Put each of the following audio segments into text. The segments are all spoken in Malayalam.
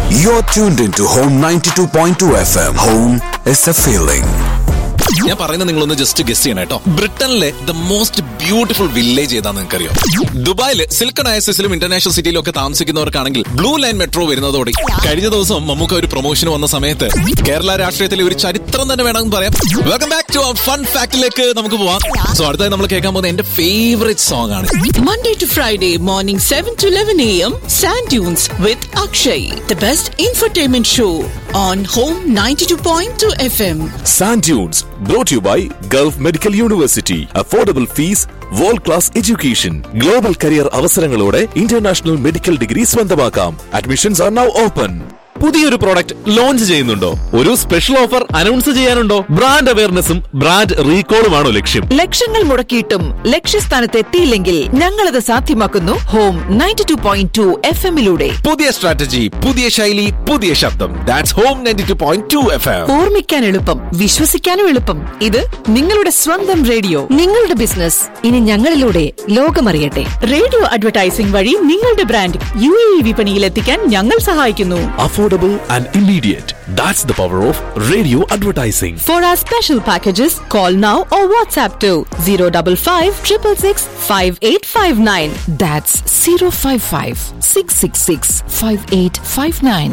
You're tuned into Home 92.2 FM. Home is a feeling. ഞാൻ പറയുന്നത് നിങ്ങളൊന്ന് ജസ്റ്റ് ഗസ് ചെയ്യണം കേട്ടോ ബ്രിട്ടനിലെ ദ മോസ്റ്റ് ബ്യൂട്ടിഫുൾ വില്ലേജ് ഏതാന്ന് നിങ്ങൾക്കറിയോ ദുബായിൽ സിൽക്കൺ അയസിലും ഇന്റർനാഷണൽ സിറ്റിയിലും ഒക്കെ താമസിക്കുന്നവർക്കാണെങ്കിൽ ബ്ലൂ ലൈൻ മെട്രോ വരുന്നതോടെ കഴിഞ്ഞ ദിവസം മമ്മൂക്ക ഒരു പ്രൊമോഷൻ വന്ന സമയത്ത് കേരള രാഷ്ട്രീയത്തിലെ ഒരു ചരിത്രം തന്നെ വേണമെന്ന് പറയാം വെൽക്കം ബാക്ക് ടു ഫൺ ഫാക്ടിലേക്ക് നമുക്ക് പോവാം സോ അടുത്തായി നമ്മൾ കേൾക്കാൻ പോകുന്ന എന്റെ ഫേവറേറ്റ് സോങ് ആണ് Monday to Friday morning 7 to 11 a.m. Sand Dunes with Akshay, the best infotainment show on Home 92.2 FM. Sand Dunes, brought to you by Gulf Medical University. Affordable fees, world class education. Global career അവസരങ്ങളോടെ ഇന്റർനാഷണൽ മെഡിക്കൽ ഡിഗ്രി സ്വന്തമാക്കാം അഡ്മിഷൻസ് ആർ നൗ ഓപ്പൺ പുതിയൊരു പ്രോഡക്റ്റ് ലോഞ്ച് ചെയ്യുന്നുണ്ടോ ഒരു സ്പെഷ്യൽ ഓഫർ അനൗൺസ് ചെയ്യാനുണ്ടോ ബ്രാൻഡ് അവയർനെസ്സും ബ്രാൻഡ് റീകോളുമാണോ ലക്ഷ്യം ലക്ഷങ്ങൾ മുടക്കിയിട്ടും ലക്ഷ്യസ്ഥാനത്ത് എത്തിയില്ലെങ്കിൽ ഞങ്ങളത് സാധ്യമാക്കുന്നു Home ninety two point two എഫ് എമ്മിലൂടെ പുതിയ സ്ട്രാറ്റജി പുതിയ ശൈലി പുതിയ ശബ്ദം that's Home ninety two point two FM ഓർമ്മിക്കാൻ എളുപ്പം വിശ്വസിക്കാനും എളുപ്പം ഇത് നിങ്ങളുടെ സ്വന്തം റേഡിയോ നിങ്ങളുടെ ബിസിനസ് ഇനി ഞങ്ങളിലൂടെ ലോകമറിയട്ടെ റേഡിയോ അഡ്വർടൈസിംഗ് വഴി നിങ്ങളുടെ ബ്രാൻഡ് യു എ വിപണിയിൽ എത്തിക്കാൻ ഞങ്ങൾ സഹായിക്കുന്നു affordable and immediate. That's the power of radio advertising. For our special packages, call now or WhatsApp to 055 666 5859. That's zero five five six six six five eight five nine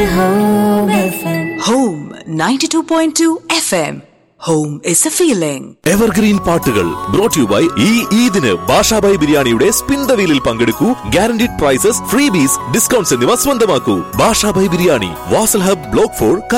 Home 92.2 FM. Home is a feeling. Evergreen പാട്ടുകൾ ബ്രോട്ട് യു ബൈ ഈ ഈദിന് ബാഷാബായ് ബിരിയാണിയുടെ സ്പിൻ ദ വീലിൽ പങ്കെടുക്കൂ guaranteed prizes freebies discounts എന്നിവ സ്വന്തമാക്കൂ ബാഷാബായ് ബിരിയാണി വാസൽ ഹബ് ബ്ലോക്ക് ഫോർ